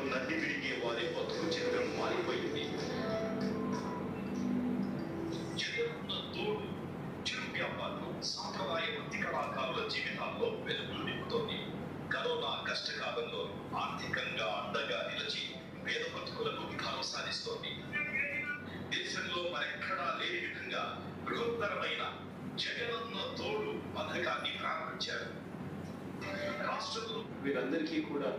నది విడిగే వారి బతుకు చిత్రం మారిపోయింది జగనున్న తోడు చిరు వ్యాపారం సాంప్రదాయ వృత్తి కళాకారుల జీవితాల్లో వెలుగులు నింపుతోంది కరోనా కష్టకాలంలో ఆర్థికంగా అండగా నిలిచి పేద బతుకులకు భరోసానిస్తోంది దేశంలో మరెక్కడా లేని విధంగా బృహత్తరమైన జగనన్న తోడు పథకాన్ని ప్రారంభించారు రాష్ట్రంలో వీరందరికీ కూడా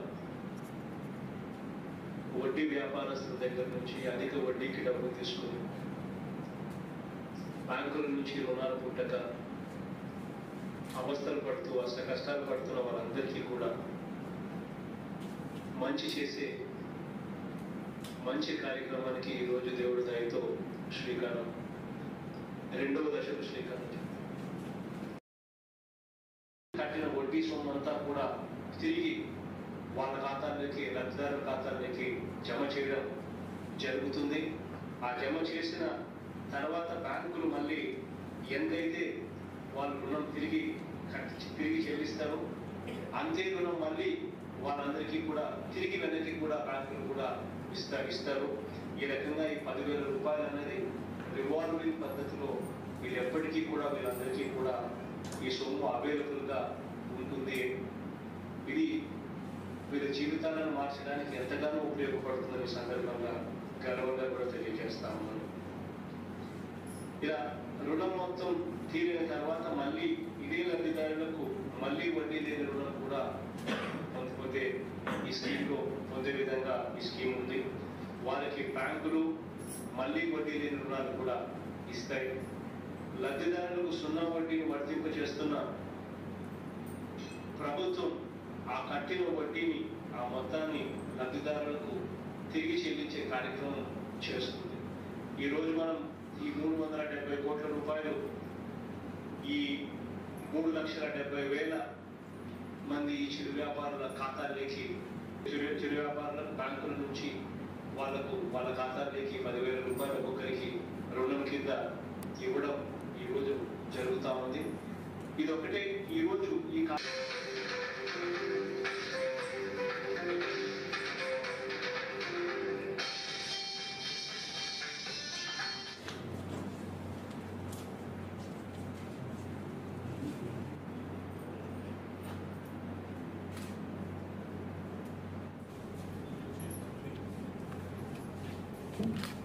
వడ్డీ వ్యాపారస్తుల దగ్గర నుంచి అధిక వడ్డీకి డబ్బులు తీసుకుని బ్యాంకుల నుంచి రుణాలు పుట్టక అవస్థలు పడుతూ అష్ట కష్టాలు పడుతున్న వాళ్ళందరికీ కూడా మంచి చేసే మంచి కార్యక్రమానికి ఈరోజు దేవుడి దయతో శ్రీకారం రెండవ దశకు శ్రీకారం చుట్టాం. కట్టిన వడ్డీ సొమ్ము అంతా కూడా తిరిగి వాళ్ళ ఖాతాల్లోకి లబ్ధిదారుల ఖాతాల్లోకి జమ చేయడం జరుగుతుంది ఆ జమ చేసిన తర్వాత బ్యాంకులు మళ్ళీ ఎంతైతే వాళ్ళు రుణం తిరిగి కట్టి తిరిగి చెల్లిస్తారో అంతే రుణం మళ్ళీ వాళ్ళందరికీ కూడా తిరిగి వెనక్కి కూడా బ్యాంకులు కూడా ఇస్తారు ఇస్తారు ఈ రకంగా ఈ పదివేల రూపాయలు అనేది రివాల్వింగ్ పద్ధతిలో వీళ్ళు ఎప్పటికీ కూడా వీళ్ళందరికీ కూడా ఈ సొమ్ము అవైలబుల్ గా ఉంటుంది ఇది వీళ్ళ జీవితాలను మార్చడానికి ఎంతగానో ఉపయోగపడుతుందని ఈ సందర్భంగా గర్వంగా కూడా తెలియజేస్తా ఉన్నాను ఇలా రుణం మొత్తం తీరిన తర్వాత మళ్ళీ ఇదే లబ్ధిదారులకు మళ్ళీ వడ్డీ లేని రుణం కూడా పొందిపోతే ఈ స్కీమ్లో పొందే విధంగా ఈ స్కీమ్ ఉంది వాళ్ళకి బ్యాంకులు మళ్ళీ వడ్డీ లేని రుణాలు కూడా ఇస్తాయి లబ్ధిదారులకు సున్నా వడ్డీని వర్తింప చేస్తున్న ప్రభుత్వం ఆ కట్టిన వడ్డీని ఆ మొత్తాన్ని లబ్ధిదారులకు తిరిగి చెల్లించే కార్యక్రమం చేస్తుంది ఈ రోజు మనం ఈ మూడు వందల డెబ్బై కోట్ల రూపాయలు ఈ మూడు లక్షల డెబ్బై వేల మంది ఈ చిరు వ్యాపారుల ఖాతాల్లోకి చిరు చిరు వ్యాపారులకు బ్యాంకుల నుంచి వాళ్ళకు వాళ్ళ ఖాతాల్లోకి పదివేల రూపాయలు ఒక్కొక్కరికి రుణం కింద ఇవ్వడం ఈ రోజు జరుగుతా ఉంది ఇది ఒకటే ఈ రోజు ఈ కా- Thank you.